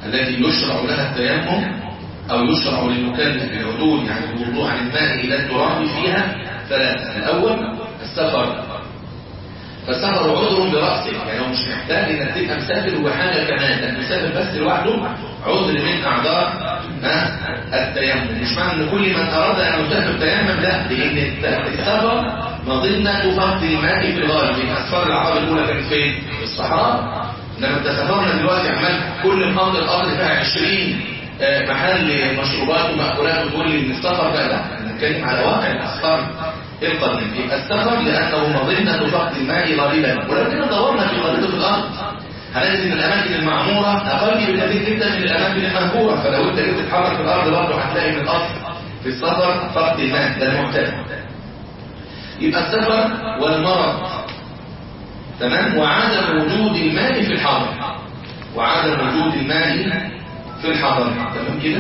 التي يشرع لها التيمم أو يشرع للمكلف العدول يعني الوضوء عن الماء إلى التراب فيها ثلاثة الأول السفر فالسفر عذر برأسه يعني هو مش محتاج انك تبقى مسافر وحاجة كمان انك مسافر بس لوحده عذر من أعذار التيمم مش معنى ان كل من أراد أن يسافر التيمم لا لأن السفر مظنة فقد الماء في الغالب لأن أسفار العرب الأولى كانت فين؟ في الصحراء لما تسافرنا دلوقتي عمال كل محافظة الأرض فيها 20 محل مشروبات ومأكولات وتقول لي ان السفر بقى لا نتكلم على واقع الأسفار القديم يبقى السفر لأنه مظنة فقد الماء غالبا ولو كنا دورنا في خريطة الأرض هنجد ان الأماكن المعمورة أقل بكثير جدا من الأماكن المهجورة فلو أنت جيت تتحرك في الأرض برضه هتلاقي من الأصل في السفر فقد الماء ده المعتاد يبقى السفر والمرض تمام وعدم وجود الماء في الحضر وعدم وجود الماء في الحضر تمام كده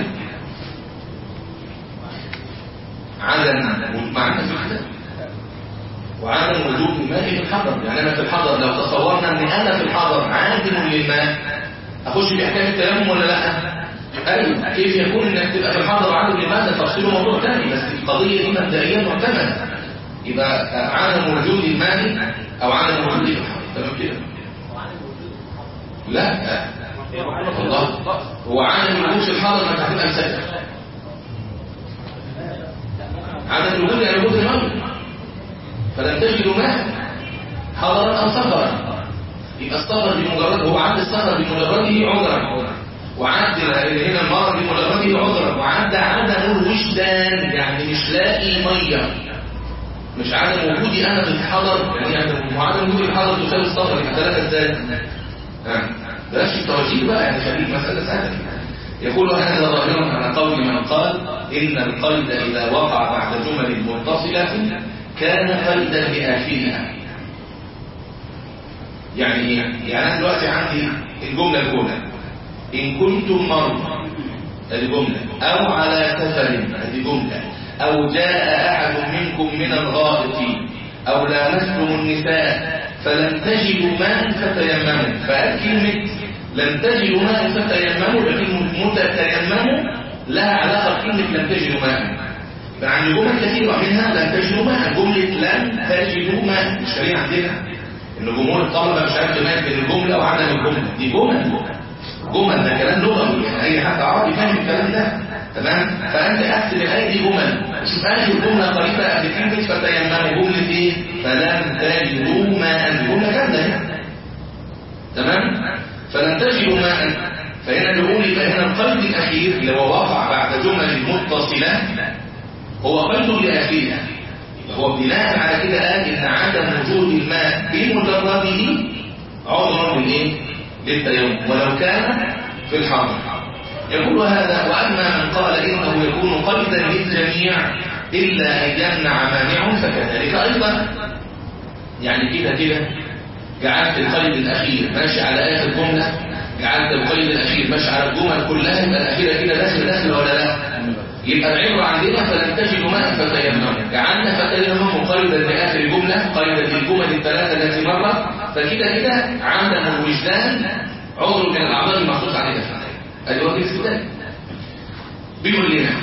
عدم معنى في الحضر وعدم وجود الماء في الحضر يعني انا في الحضر لو تصورنا ان انا في الحضر عادم للماء اخش في احكام التيمم ولا لا ايوه كيف يكون انك تبقى في الحضر عادم للماء ده تفصيل موضوع ثاني بس القضيه دي مبدئيا معتمده يبقى عدم وجود الماء او عدم وجود الحضر تمام كده لا والله هو عدم وجود في الحضر ما هتبقى مسافر عدم الوجود يعني وجود الماء فلم تجدوا ماء حضرا او سفرا يبقى السفر بمجرد هو عد السفر بمجرده عذرا وعد هنا المرض بمجرده عذرا وعد عدم الوجدان يعني مش لاقي ميه مش عدم وجودي انا في الحضر يعني عدم وعدم وجودي في الحضر تساوي السفر يبقى ثلاثه ازاي بلاش التوجيه بقى يعني خليك مساله سهله يقول هذا ظاهرا على قول من قال ان القيد اذا وقع بعد جمل متصله كان قيدا لآخرها يعني ايه؟ يعني انا دلوقتي عندي الجملة الأولى إن كنتم مرضى هذه جملة أو على سفر هذه جملة أو جاء أحد منكم من الغائط أو لامستم النساء فلم تجدوا ماء فتيمموا فقال كلمة لم تجدوا ماء فتيمموا لكن متتيمموا لها علاقة بكلمة لم تجدوا ماء فعند جمل كثيرة منها لم تجدوا ماء جملة لم تجدوا ماء مش كريم عندنا ان جمهور الطلبة مش عارف يميز بين الجملة وعدم الجملة دي جمل جمل ده كلام لغوي يعني اي حد عربي فاهم الكلام ده تمام فانت احسب الايه دي جمل شوف اخر جمله قريبه قبل كلمه فتيمموا جمله ايه فلم تجدوا ماء جمله كامله تمام فلم تجدوا ماء فهنا بيقول يبقى هنا القيد الاخير اللي هو وقع بعد جمل متصله هو قيد لاخيرها هو بناء على كده قال ان عدم وجود الماء بمجرده عذر للايه للتيمم ولو كان في الحاضر يقول هذا واما من قال انه يكون قيدا للجميع الا ان يمنع مانع فكذلك ايضا يعني كده كده جعلت القيد الاخير ماشي على اخر جمله جعلت القيد الاخير ماشي على الجمل كلها يبقى الاخيره كده داخل داخل ولا لا يبقى العبرة عندنا فلم تجدوا ماء فتيمموا جعلنا فتيمموا قيدا لاخر جمله قيدا للجمل الثلاثه التي مرت فكده كده عدم الوجدان عذر من الاعضاء المخصوص عليها ادي وجه الاستدلال بيقول لنا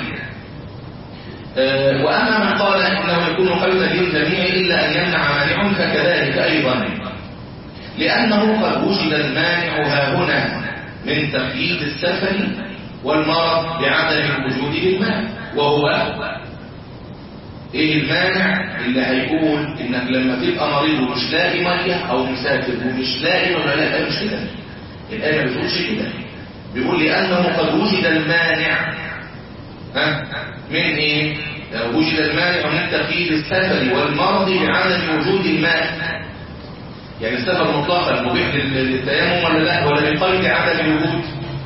أه واما من قال انه يكون قيدا للجميع الا ان يمنع مانع فكذلك ايضا لانه قد وجد المانع ها هنا من تقييد السفر والمرض بعدم الوجود للماء وهو ايه المانع اللي هيقول انك لما تبقى مريض ومش لاقي ميه او مسافر ومش لاقي ولا لا مش كده الايه ما بتقولش كده بيقول لانه قد وجد المانع ها من ايه وجد المانع من تقييد السفر والمرض بعدم وجود الماء يعني السفر مطلقا مبيح للتيمم ولا لا ولا بقيد عدم الوجود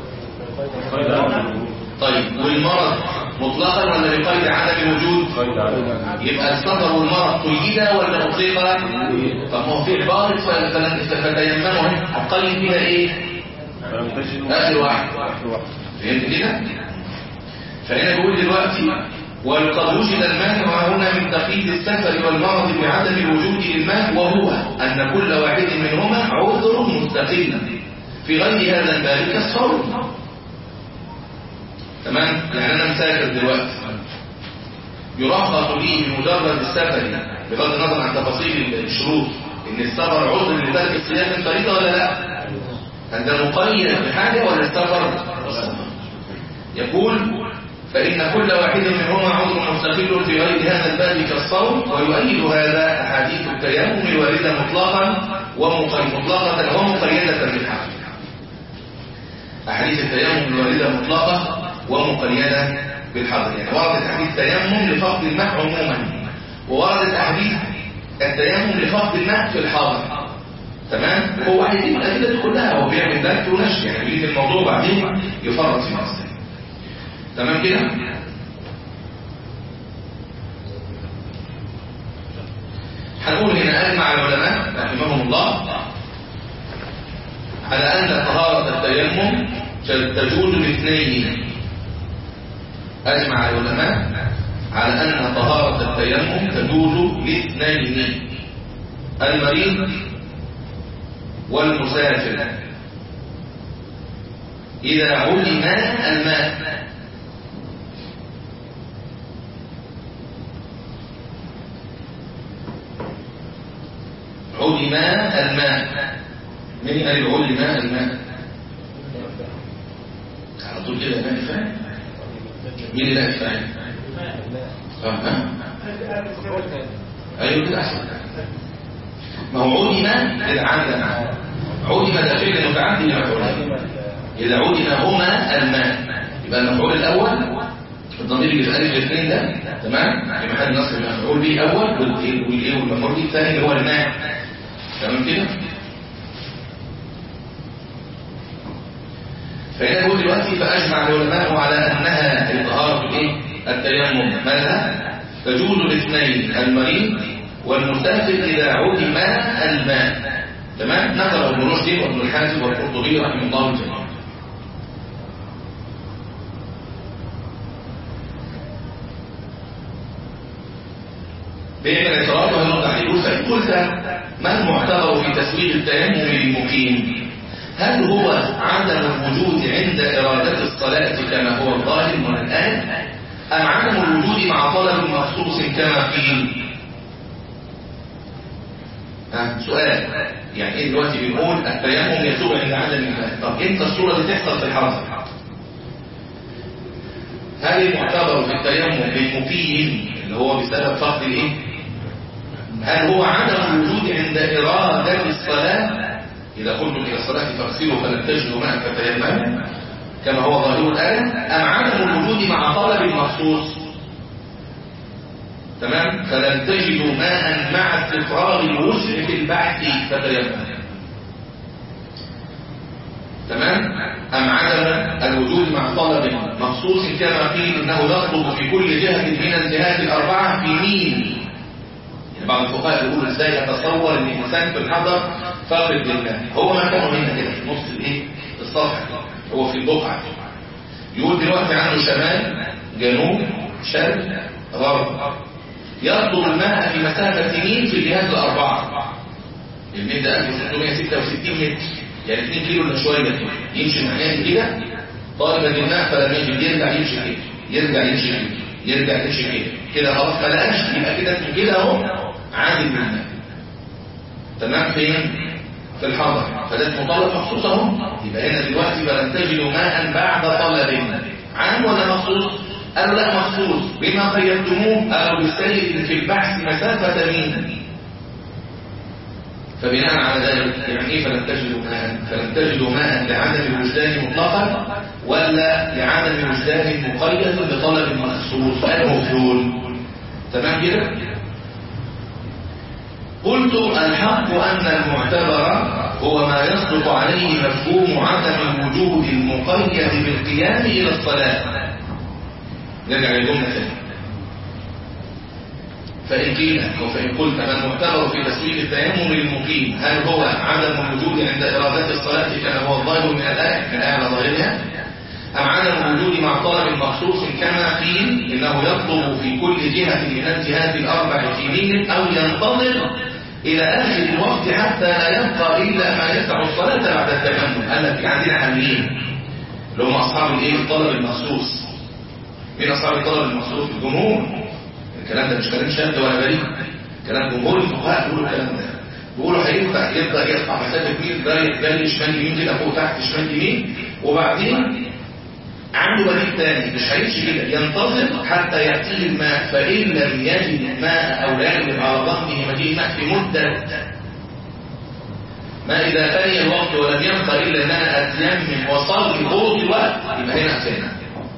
طيب والمرض مطلقا ولا بقيد عدم الوجود يبقى السفر والمرض قيدا ولا مطلقا طب ما هو في عباره فتيمموا هتقيد فيها ايه اخر واحد فهمت كده فهنا بيقول دلوقتي وقد وجد المانع هنا من تقييد السفر والمرض بعدم الوجود للماء وهو ان كل واحد منهما عذر مستقل في غير هذا الباب كالصوم تمام يعني انا مسافر دلوقتي يرخص لي بمجرد السفر بغض النظر عن تفاصيل الشروط ان السفر عذر لترك الصيام الفريضه ولا لا انت مقيد بحاجه ولا السفر يقول فإن كل واحد منهما عذر مستقل في غير هذا الباب كالصوم ويؤيد هذا أحاديث التيمم الواردة مطلقا ومطلقة ومقيدة بالحق أحاديث التيمم الواردة مطلقة ومقيدة بالحظر يعني وردت أحاديث التيمم لفقد الماء عموما ووردت أحاديث التيمم لفقد الماء في الحاضر تمام هو واحد يجيب الأدلة دي كلها هو بيعمل بات ونشر يعني بيجي الموضوع بعدين يفرط في نفسه تمام كده هنقول هنا أجمع العلماء رحمهم الله على أن طهارة التيمم تجوز باثنين أجمع العلماء على أن طهارة التيمم تجوز لاثنين المريض والمسافر إذا علم الماء علم الماء من قال علم الماء على طول كده ما يفهم مين اللي يفهم اه ايوه كده احسن ما هو علم اذا علم علم ده فعل متعدي لمفعولين اذا علم هما الماء يبقى المفعول الاول الضمير اللي في الالف الاثنين ده تمام في محل نصب المفعول به اول والايه والمفعول به الثاني اللي هو الماء تمام كده فهنا هو دلوقتي فاجمع العلماء على انها الطهاره الايه التيمم ماذا تجوز الاثنين المريض والمسافر اذا علم الماء تمام نقل ابن رشد وابن الحاسب والقرطبي رحمه الله جميعا بين الاعتراض وهنرد عليه فإن قلت ما المعتبر في تسويغ التيمم للمقيم هل هو عدم الوجود عند إرادة الصلاة كما هو الظاهر من الآن أم عدم الوجود مع طلب مخصوص كما قيل سؤال يعني ايه دلوقتي بنقول التيمم يسوغ عند عدم الماء طب امتى الصورة دي تحصل في الحرم هل المعتبر في التيمم للمقيم اللي هو بسبب فقد الايه هل هو عدم الوجود عند إرادة الصلاة إذا قلتم إلى الصلاة فاغسلوا فلم تجدوا ماء فتيمموا كما هو ظاهر الآية أم عدم الوجود مع طلب مخصوص تمام فلم تجدوا ماء مع استفراغ الوسع في البحث فتيمموا تمام أم عدم الوجود مع طلب مخصوص كما قيل إنه يطلب في كل جهة من الجهات الأربعة في مين يعني بعض الفقهاء يقولوا ازاي يتصور ان الانسان في الحضر فاقد لله هو مكانه هنا كده في نص الايه الصفحه هو في البقعه يقول دلوقتي عنده شمال جنوب شرق غرب يطلب الماء في مسافه ميل في الجهات الاربعه الميل ده 1666 متر يعني 2 كيلو الا شويه يمشي معناه كده طالبا للماء فلم يجد يرجع يمشي كده يرجع يمشي كده يرجع يمشي كده كده خلاص ما لقاش يبقى كده اسمه كده اهو عادل بالماء تمام فين في الحضر فده اسمه طلب مخصوص اهو يبقى هنا دلوقتي فلم تجدوا ماء بعد طلب عام ولا مخصوص قالوا لا مخصوص بما قيدتموه قالوا بالسيد في البحث مسافة مين فبناء على ذلك يعني ايه فلم تجدوا ماء فلم تجدوا ماء لعدم الوجدان مطلقا ولا لعدم وجدان مقيد بطلب مخصوص المفضول تمام كده قلت الحق أن المعتبر هو ما يصدق عليه مفهوم عدم الوجود المقيد بالقيام إلى الصلاة نرجع للجملة ثانية فإن قيل أو فإن قلت ما المعتبر في تسويق التيمم للمقيم هل هو عدم الوجود عند إرادة الصلاة كما هو الظاهر من الآية من الآية على ظاهرها أم عدم الوجود مع طلب مخصوص كما قيل إنه يطلب في كل جهة من الجهات الأربع في دين أو ينتظر إلى آخر الوقت حتى لا يبقى إلا ما يفتح الصلاة بعد التيمم قال لك عندنا حلين اللي هم أصحاب الإيه الطلب المخصوص من أصحاب الطلب المقصود الجمهور الكلام ده مش كلام شاذ ولا بريء كلام جمهور الفقهاء بيقولوا الكلام ده بيقولوا هينفع يبدا يقطع مسافه ميل جري جري شمال يمين كده فوق تحت شمال يمين وبعدين عنده بديل تاني مش هيمشي كده ينتظر حتى ياتيه الماء فان لم يجد الماء او لا يجد على ظهره مجيء الماء في مده ما اذا فني الوقت ولم يبقى الا ان انا اتيمم واصلي فوق الوقت يبقى هنا اتينا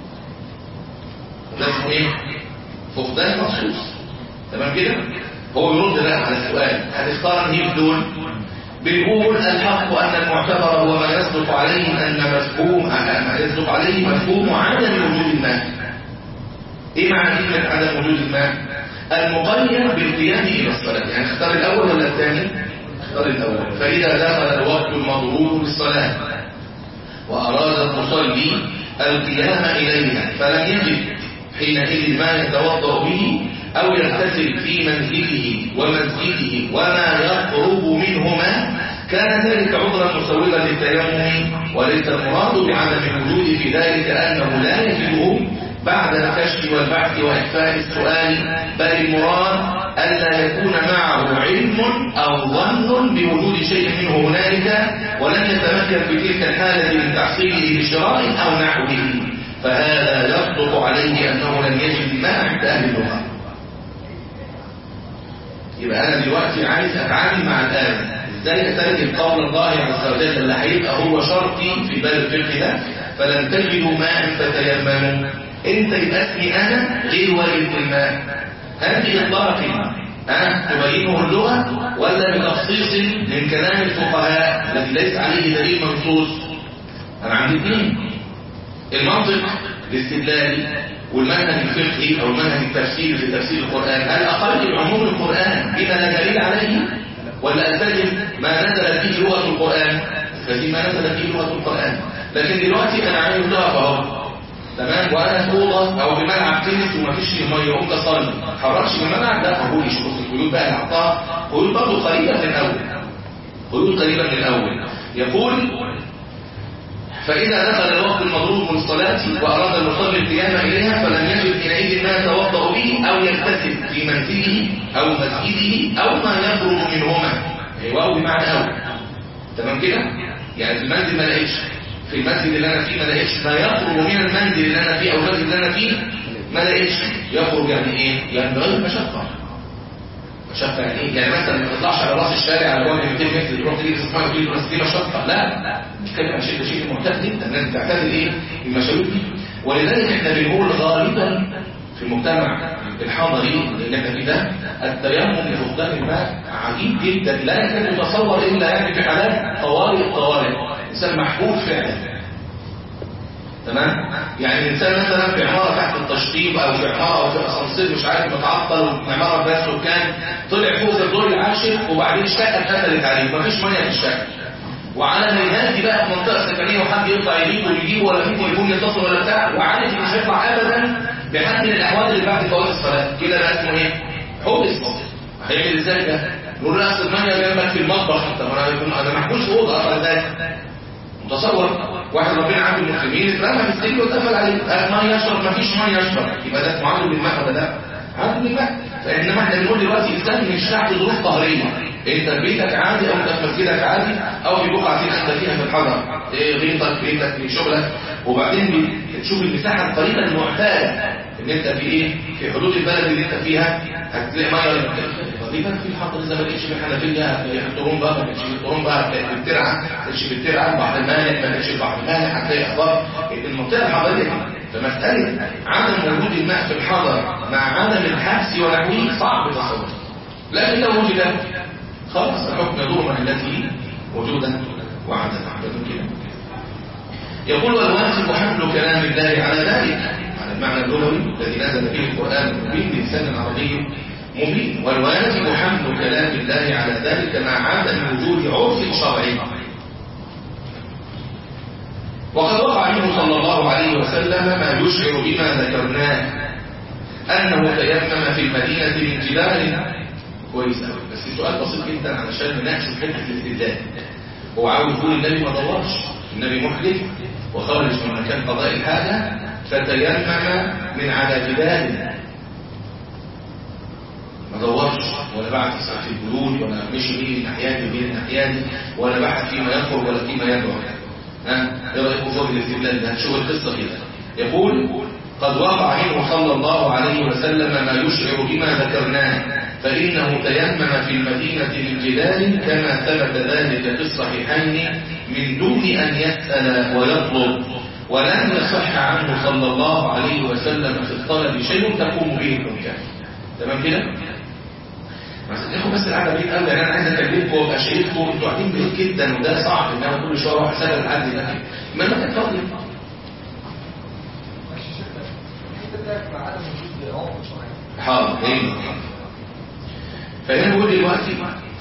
ده اسمه ايه؟ فقدان مخصوص تمام كده؟ هو بيرد بقى على السؤال هتختار مين دول بنقول الحق ان المعتبر هو ما يصدق عليه ان مفهوم ما يصدق عليه مفهوم عدم وجود الماء ايه معنى كلمه عدم وجود الماء المقيد بالقيام الى الصلاه يعني اختار الاول ولا الثاني اختار الاول فاذا دخل الوقت المضروب للصلاه واراد المصلي القيام اليها فلم يجد حينئذ ما يتوضا به أو يغتسل في منزله ومسجده وما يقرب منهما كان ذلك عذرا مسوغا للتيمم وليس المراد بعدم الوجود في ذلك أنه لا يجده بعد الكشف والبحث وإخفاء السؤال بل المراد ألا يكون معه علم أو ظن بوجود شيء منه هنالك ولم يتمكن في تلك الحالة من تحصيله بشراء أو نحوه فهذا يصدق عليه أنه لم يجد الماء عند أهل اللغة يبقى انا دلوقتي عايز اتعامل مع الآن ازاي اترجم قول الله عز وجل اللي هيبقى هو شرطي في باب الفقه ده فلن تجدوا ماء فتيمموا انت يبقى اسمي انا غير واجب في الماء هذه اطلاق ها تبينه اللغه ولا بتخصيص من كلام الفقهاء الذي ليس عليه دليل منصوص انا عندي اثنين المنطق الاستدلالي والمنهج الفقهي او المنهج التفسيري في تفسير القرآن هل اقل عموم القرآن بما لا دليل عليه ولا التزم ما نزل فيه لغة القرآن التزم ما نزل فيه لغة القرآن لكن دلوقتي انا عايز لغة اهو تمام وانا في اوضه او في ملعب تنس ومفيش ميه قمت اصلي حركش من الملعب لا ما هوش بص القيود بقى اللي حطها قيود برضه قريبه من الاول قيود قريبه من الاول يقول فإذا دخل الوقت المضروب من الصلاة وأراد المصلي القيام إليها فلم يجد حينئذ ما يتوضأ به أو يغتسل في منزله أو مسجده أو ما يخرج منهما واو بمعنى أو تمام كده؟ يعني في المنزل ما لقيتش في المسجد اللي أنا فيه ما لقيتش ما يخرج من المنزل اللي أنا فيه أو المسجد اللي أنا فيه ما لقيتش يخرج يعني إيه؟ يعني بغير مشقة مشقة يعني ايه؟ يعني مثلا ما تطلعش على راس الشارع على بعد 200 متر تروح تجيب تسمع وتجيب بس دي مشقة لا بنتكلم عن شيء شيء معتاد جدا الناس بتعتاد ايه؟ المشاوير دي ولذلك احنا بنقول غالبا في المجتمع الحاضري اللي احنا فيه ده التيمم لفقدان الماء عجيب جدا لا يكاد يتصور الا يعني في حالات طوارئ الطوارئ انسان محبوب فعلا تمام يعني الانسان مثلا في عماره تحت التشطيب او في عماره او في اسانسير مش عارف متعطل وعماره فيها سكان طلع فوق الدور العاشر وبعدين الشقه اتقفلت عليه مفيش ميه في الشقه وعلى ما ينادي بقى في منطقه سكنيه وحد يطلع يجيبه ويجيبه ولا في تليفون يتصل ولا بتاع وعارف مش هيطلع ابدا بحد من الاحوال اللي بعد فوات الصلاه كده بقى اسمه ايه؟ حبس هيعمل ازاي ده؟ نقول له اصل الميه جنبك في المطبخ طب انا انا محبوس في اوضه اصلا ده متصور واحد ربنا عنده المسلمين اترمى في السجن واتقفل عليه قال ما يشرب ما فيش ميه يشرب يبقى ده اسمه عنده بالماء ولا لا؟ عنده بالماء فانما احنا بنقول دلوقتي انسان مش تحت ظروف قهريه انت في بيتك عادي او انت في مسجدك عادي او في بقعه انت فيها في الحضر ايه غيطك بيتك في شغلك وبعدين بتشوف المساحه القريبه المعتاده ان انت في ايه في حدود البلد اللي انت فيها هتلاقي ميه وظيفه في الحضر اذا ما لقيتش في الحنفيه في الطرمبه ما كانش في الطرمبه في الترعه ما كانش في الترعه البحر المالح ما كانش في البحر المالح هتلاقي اخبار المنطقه الحضريه فمساله عدم وجود الماء في الحضر مع عدم الحبس ونحوه صعب تصور لكن لو وجد خلاص الحكم يدور مع التي وجودا وعدم عدم كده يقول والواجب حمل كلام الله على ذلك على المعنى اللغوي الذي نزل فيه القرآن المبين بلسان عربي مبين والواجب حمل كلام الله على ذلك مع عدم وجود عرف شرعي وقد وقع منه صلى الله عليه وسلم ما يشعر بما ذكرناه أنه تيمم في المدينة من جبال كويس قوي بس سؤال بسيط جدا علشان نناقش حته الاستدلال هو عاوز يقول النبي ما دورش النبي محدث وخرج من مكان قضاء الحاجه فتيمم من على جبال ما دورش ولا بعت ساعة البلود ولا مشي بين الناحيات وبين الناحيات ولا بحث فيما يخرج ولا فيما يدعو ها ايه رايكم في الاستدلال ده شوف القصه كده يقول قد وقع منه صلى الله عليه وسلم ما يشعر بما ذكرناه فإنه تيمم في المدينة للجلال كما ثبت ذلك في الصحيحين من دون أن يسأل ويطلب ولم يصح عنه صلى الله عليه وسلم في الطلب شيء تقوم به الحجة تمام كده؟ تاخد بس القعده بعيد قوي يعني انا عايز اكلمكم وابقى شايفكم انتوا قاعدين بعيد جدا وده صعب ان انا كل شويه اروح اسال الحد ده ما انا اتفضل حاضر ايه فهنا بيقول دلوقتي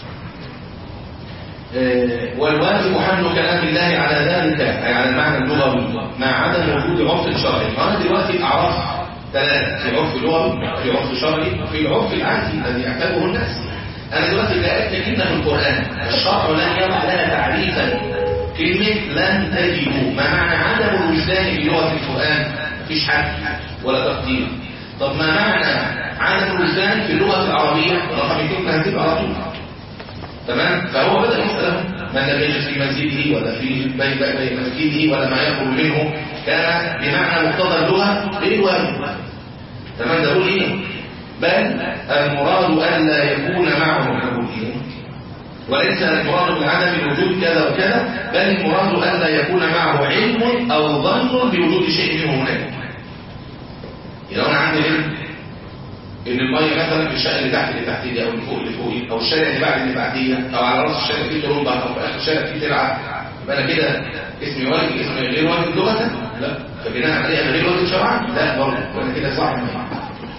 آه، والواجب حمل كلام الله على ذلك أي على المعنى اللغوي مع عدم وجود عرف شرعي فأنا دلوقتي أعرف ثلاثة في عرف لغوي في عرف شرعي وفي العرف العادي الذي يعتبره الناس أنا دلوقتي لقيت كلمة في القرآن الشرع لن يضع لها تعريفا كلمة لن تجدوا ما معنى عدم الوجدان في لغة القرآن مفيش حد ولا تقدير طب ما معنى عدم الوجدان في اللغة العربية رقم الكلمة هتبقى على طول تمام فهو بدأ يسأل من لم يجد في مسجده ولا في بي- بي- بي- مسجده ولا ما يخرج منه كان بمعنى مقتضى اللغة غير واجب تمام ده يقول ايه بل المراد ألا يكون معه نقول ايه وليس المراد بالعدم الوجود كذا وكذا بل المراد ألا يكون معه علم أو ظن بوجود شيء منه هناك لو انا عندي علم ان الميه مثلا في الشقه اللي تحت اللي تحتيه او اللي فوق اللي فوقي او الشارع اللي بعد اللي بعديه او على راس الشارع فيه تربه او في اخر الشارع فيه ترعه يبقى انا كده اسمي واجب اسمي غير واجب لغه لا فبناء عليه انا غير واجب شرعا لا برضه وانا كده صاحب ميه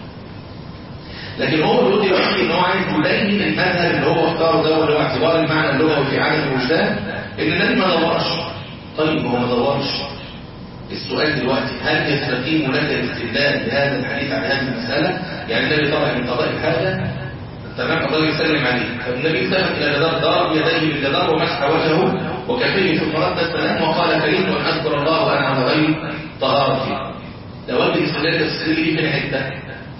لكن هو بيقول دلوقتي ان هو عايز يبين المذهب اللي هو اختاره ده اللي هو اعتبار المعنى اللغوي في عدم الوجدان ان النبي ما دورش طيب هو ما دورش السؤال دلوقتي هل يستقيم لك الاستدلال بهذا الحديث على هذه المسألة يعني النبي طبعا من قضاء الحاجة تمام الله يسلم عليه فالنبي التفت إلى جدار ضرب يديه بالجدار ومسح وجهه وكفيه ثم رد السلام وقال كريم أن أذكر الله وأنا على غير طهارتي لو وجه الاستدلال الاستدلال دي فين حتة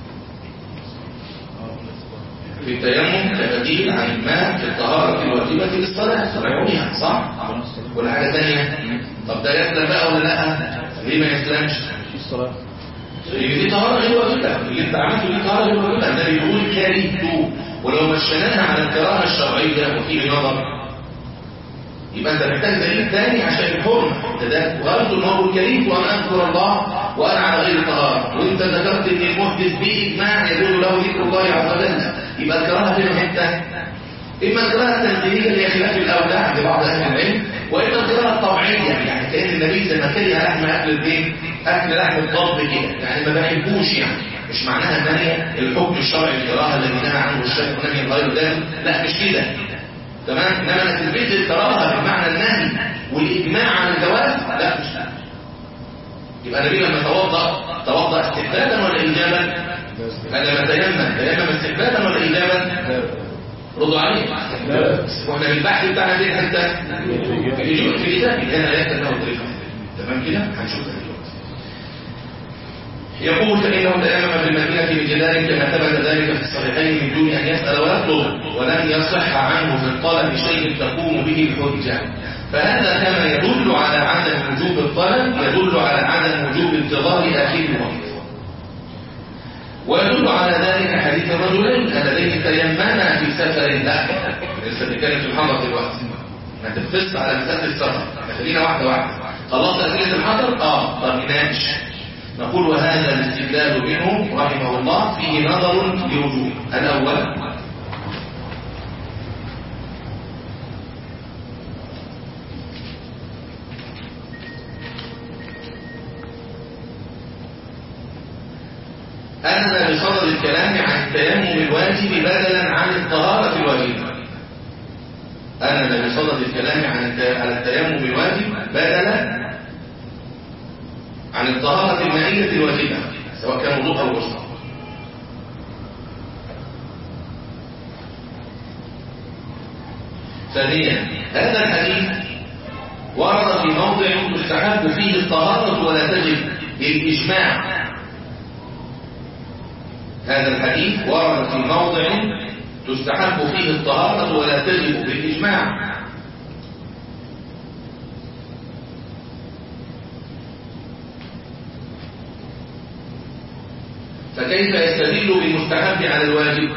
في التيمم كبديل عن الماء في الطهارة الواجبة للصلاة رعونها صح؟ ولا حاجة ثانية طب ده يسلم بقى ولا لا؟ ليه ما يسلمش؟ الصلاة دي طهارة غير واجبة اللي انت عملته دي طهارة غير واجبة ده بيقول كرهت ولو مشيناها على الكراهة الشرعية وفيه نظر يبقى انت محتاج دليل تاني عشان الحرمة ده ده وقالت ان هو كريم وان اذكر الله وانا على غير طهارة وانت ذكرت ان المحدث باجماع يدل له ذكر الله عز وجل يبقى الكراهة فين حتة اما القراءة التنزيلية اللي هي خلاف الاولى عند بعض اهل العلم واما القراءة الطبيعية يعني كان النبي زي ما كره لحم اكل البيت اكل لحم الضب كده يعني ما بحبوش يعني مش معناها ان هي الحكم الشرعي الكراهه الذي نهى عنه الشيخ ونهي غير ذلك لا مش كده تمام انما انا تثبيت الكراهه بمعنى النهي والاجماع عن الجواز لا مش كده يبقى النبي لما توضا توضا استحبابا ولا ايجابا؟ انا لما تيمم تيمم استحبابا ولا ايجابا؟ ردوا عليه واحنا في البحث بتاعنا دي حتى في الإجابة- في الإجابة هنا لا يكتب له طريقة تمام كده هنشوفها دلوقتي يقول فإنه تيمم في المدينة بجدار كما ثبت ذلك في الصحيحين من دون أن يسأل ويطلب ولم يصح عنه في الطلب شيء تقوم به الحجة فهذا كما يدل على عدم وجوب الطلب يدل على عدم وجوب انتظار آخر الوقت ويدل على ذلك حديث الرجلين اللذين تيمما في سفر لا لسه بنتكلم في الحضر دلوقتي ما تفصل على مسألة السفر خلينا واحدة واحدة خلصت أسئلة الحضر؟ اه طب نناقش نقول وهذا الاستدلال منه رحمه الله فيه نظر لوجوه الأول أن بصدد الكلام عن التيمم الواجب بدلا عن الطهارة الواجبة أن بصدد الكلام عن الت- على التيمم الواجب بدلا عن الطهارة المائية الواجبة سواء كان وضوء أو غسل ثانيا هذا الحديث ورد في موضع تستحب فيه الطهارة ولا تجب بالإجماع هذا الحديث ورد في موضع تستحب فيه الطهارة ولا تجب بالإجماع فكيف يستدل بالمستحب على الواجب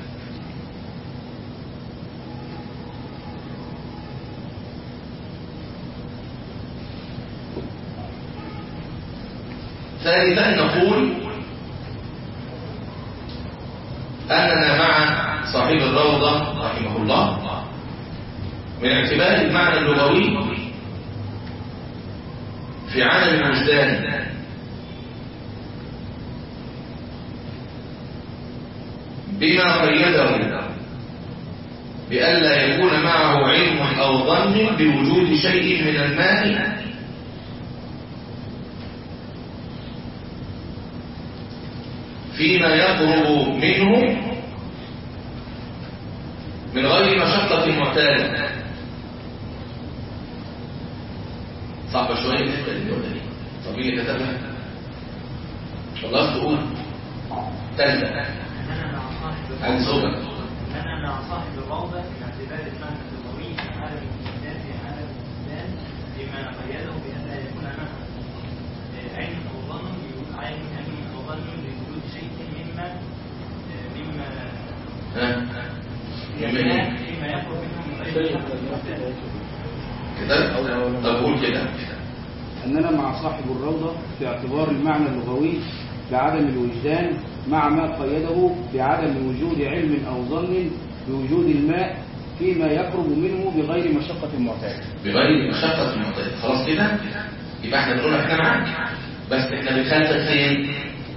ثالثا نقول أننا مع صاحب الروضة رحمه الله من اعتبار المعنى اللغوي في عالم الوجدان بما قيده بألا يكون معه علم أو ظن بوجود شيء من الماء فيما يقرب منه من غير مشقة معتادة صعبة شوية الحته دي ولا ايه؟ طب مين اللي كتبها؟ خلاص تقول تلزم عن صوتك أنا مع صاحب الروضة من اعتبار المعنى اللغوي في عالم الإنسان في عالم الإنسان بما قيده بأن لا يكون معه آه، علم أو ظن بوجود علم علم أو ظن بوجود شيء مما آه، مما ها؟ يمين فيما يقرب منه من غير شك. كده؟ طب قول كده أننا مع صاحب الروضة في اعتبار المعنى اللغوي بعدم الوجدان مع ما قيده بعدم وجود علم أو ظن بوجود الماء فيما يقرب منه بغير مشقة معتادة بغير مشقة المعتاد خلاص كده؟ يبقى احنا بنقول احنا معاك بس احنا بنخالفك فين؟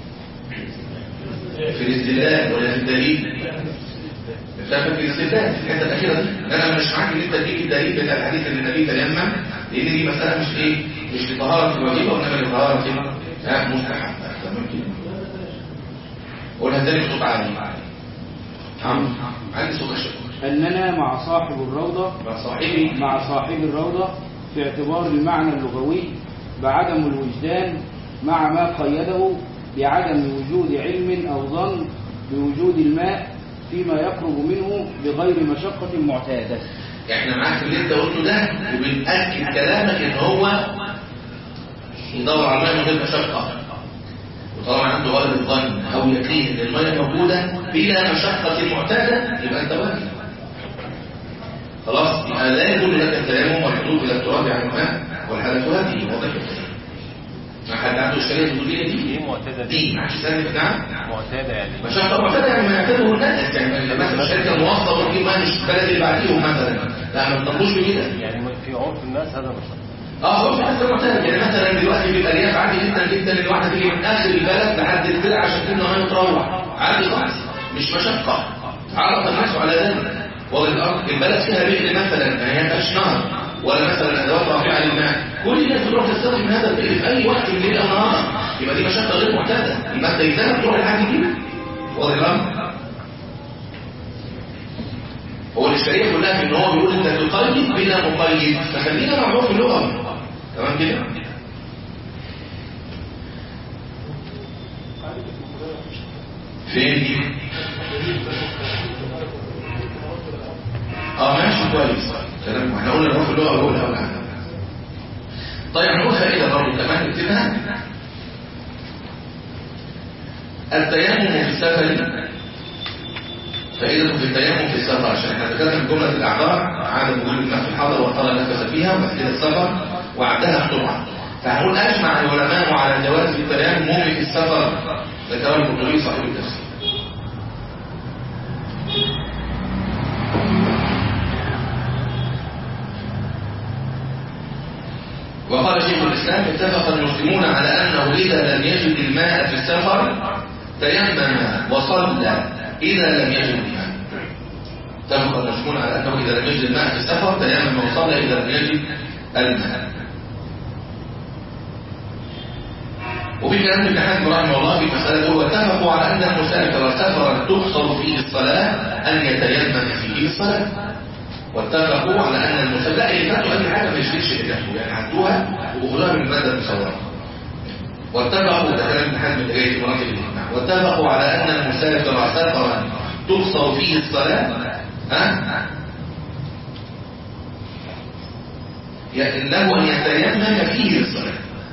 في الاستدلال ولا في الدليل؟ بنخالفك في الاستدلال في الحته الاخيره دي انا مش معاك ان انت تجيب الدليل بتاع الحديث ان النبي تيمم لان دي مساله مش ايه؟ مش لطهاره الواجبه وانما لطهاره ها مستحبه تمام كده؟ قولها تاني بصوت عالي عم عندي صوت الشكر أننا مع صاحب الروضة مع صاحبي مع صاحب الروضة في اعتبار المعنى اللغوي بعدم الوجدان مع ما قيده بعدم وجود علم أو ظن بوجود الماء فيما يقرب منه بغير مشقة معتادة احنا معاك في اللي انت قلته ده وبنأكد كلامك ان هو يدور على الماء من غير مشقة وطالما عنده غالب الظن او يقين ان الماء موجودة بلا مشقة معتادة يبقى انت واجب خلاص يبقى لا يدل لك التيمم والحدود الى التراب عن الماء والحدث هذه واضح ما حد عنده اشكاليه في الدنيا دي دي معتادة دي معلش ثاني نعم معتادة يعني مشقة معتادة يعني ما يعتبره الناس يعني مثلا شركة موظف وتجيب ماء مش البلد اللي بعديهم مثلا لا ما تطلبوش بكده يعني في عرف الناس هذا مش اه هو في حاجه معتاد يعني مثلا دلوقتي بيبقى رياح عادي جدا جدا ان الواحده تيجي من اخر البلد لحد الترع عشان تبنى ميه تروح عادي خالص مش مشقه عرف الناس على ذلك والارض البلد فيها بئر مثلا ما هي مش نهر ولا مثلا ادوات رافعه للماء كل الناس تروح تستخدم هذا البئر في اي وقت من الليل او النهار يبقى دي مشقه غير معتاده يبقى انت يلزمك تروح لحد دي واضح الامر هو الإشكالية كلها في إن هو بيقول أنت تقيد بلا مقيد فخلينا مع عرف اللغة تمام كده؟ فين دي؟ اه ماشي كويس كلام احنا قلنا عرف اللغة الأولى ولا طيب نقول فائدة برضه كمان نكتبها التيمم في السفر فائدة في التيمم في السفر عشان احنا ذكرنا في جملة الأعذار عدم وجود الماء في الحضر والحضر نفس فيها وبعد كده السفر وعدها الطبعة فهنقول أجمع العلماء على جواز التيمم في السفر ذكره القرطبي صاحب التفسير وقال شيخ الإسلام اتفق المسلمون على أنه إذا لم يجد الماء في السفر تيمم وصلى إذا لم يجد الماء اتفق المسلمون على أنه إذا لم يجد الماء في السفر تيمم وصلى إذا لم يجد الماء وفي كلام ابن حزم رحمه الله في مسألة واتفقوا على أن المسافر سفرا تقصر فيه الصلاة أن يتيمم فيه الصلاة واتفقوا على أن المسافر لا اللي فاتوا أي حاجة ما يشركش إجابته يعني عدوها وأخذوها من المادة المصورة واتفقوا ده كلام ابن حزم اللي جاي في مناطق الاجماع واتفقوا على ان المسافر سفرا تقصر فيه الصلاه ها يعني له ان يتيمم فيه الصلاه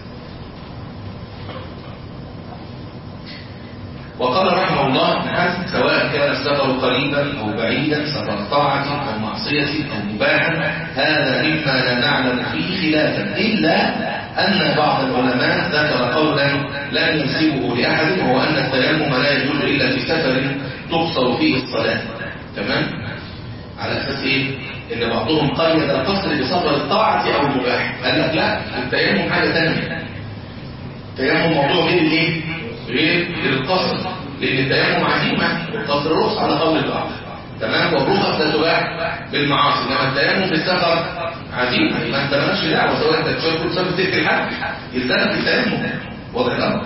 وقال رحمه الله ابن حزم سواء كان السفر قريبا او بعيدا سفر طاعه او معصيه او مباحا هذا مما لا نعلم فيه خلافا الا ان بعض العلماء ذكر قولا لا ينسبه لاحد وهو ان التيمم لا يجوز الا في سفر تقصر فيه الصلاه تمام على اساس ايه ان بعضهم قيد القصر بسفر الطاعه او المباح قال لك لا التيمم حاجه ثانيه التيمم موضوع غير الايه غير القصر لان التيمم عزيمه والقصر رخص على قول البعض تمام والرخص لا تباح بالمعاصي انما التيمم في السفر عزيمه يبقى انت مالكش دعوه سواء انت تشوف كل سبب تلك الحج يلزمك التيمم واضح الامر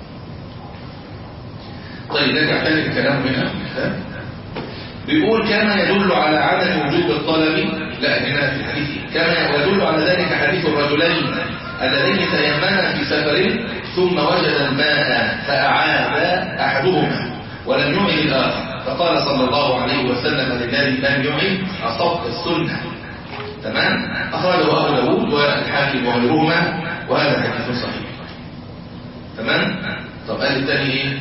طيب نرجع تاني للكلام هنا بيقول كما يدل على عدم وجوب الطلب لا هنا في الحديث كما يدل على ذلك حديث الرجلين اللذين تيمما في سفر ثم وجد الماء فأعاد أحدهما ولم يعد الآخر فقال صلى الله عليه وسلم للذي لم يعد أصبت السنة تمام أخرجه أبو داود والحاكم وغيرهما وهذا حديث صحيح تمام طب قال الثاني ايه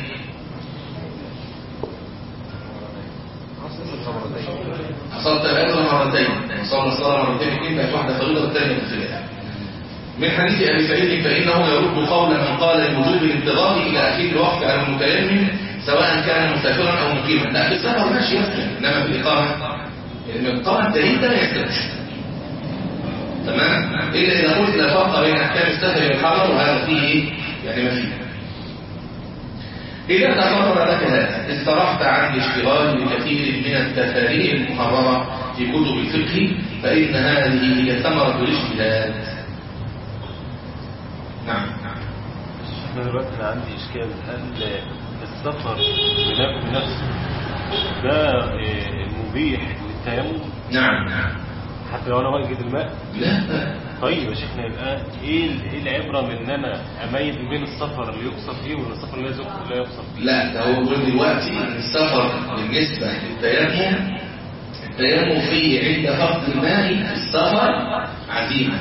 أصبت الأجر مرتين صلى الصلاة مرتين اثنين بقت واحدة فريضة والثانية نافلة من حديث أبي سعيد فإنه يرد قول من قال بوجوب الانتظار إلى أخير الوقت على المتيمم سواء كان مسافرا أو مقيما لا في السفر ماشي يسلم إنما في الإقامة الإقامة الدليل ده ما يسلمش تمام إلا إذا قلت لا فرق بين أحكام السفر والحضر وهذا فيه إيه؟ يعني ما فيه إذا تقرر لك هذا استرحت عن الاشتغال بكثير من التفاريع المحررة في كتب الفقه فإن هذه هي ثمرة الاجتهاد نعم انا دلوقتي انا عندي اشكال هل السفر بنفسه بنفسه ده آه، مبيح للتيمم نعم نعم حتى لو انا واجد الماء لا طيب يا شيخنا يبقى ايه ال- ايه العبره من ان انا اميز بين السفر اللي يقصر فيه والسفر اللي يزق- لا يقصر فيه لا ده هو بيقول دلوقتي السفر بالنسبة للتيمم التيمم فيه عند فقد الماء السفر عزيمة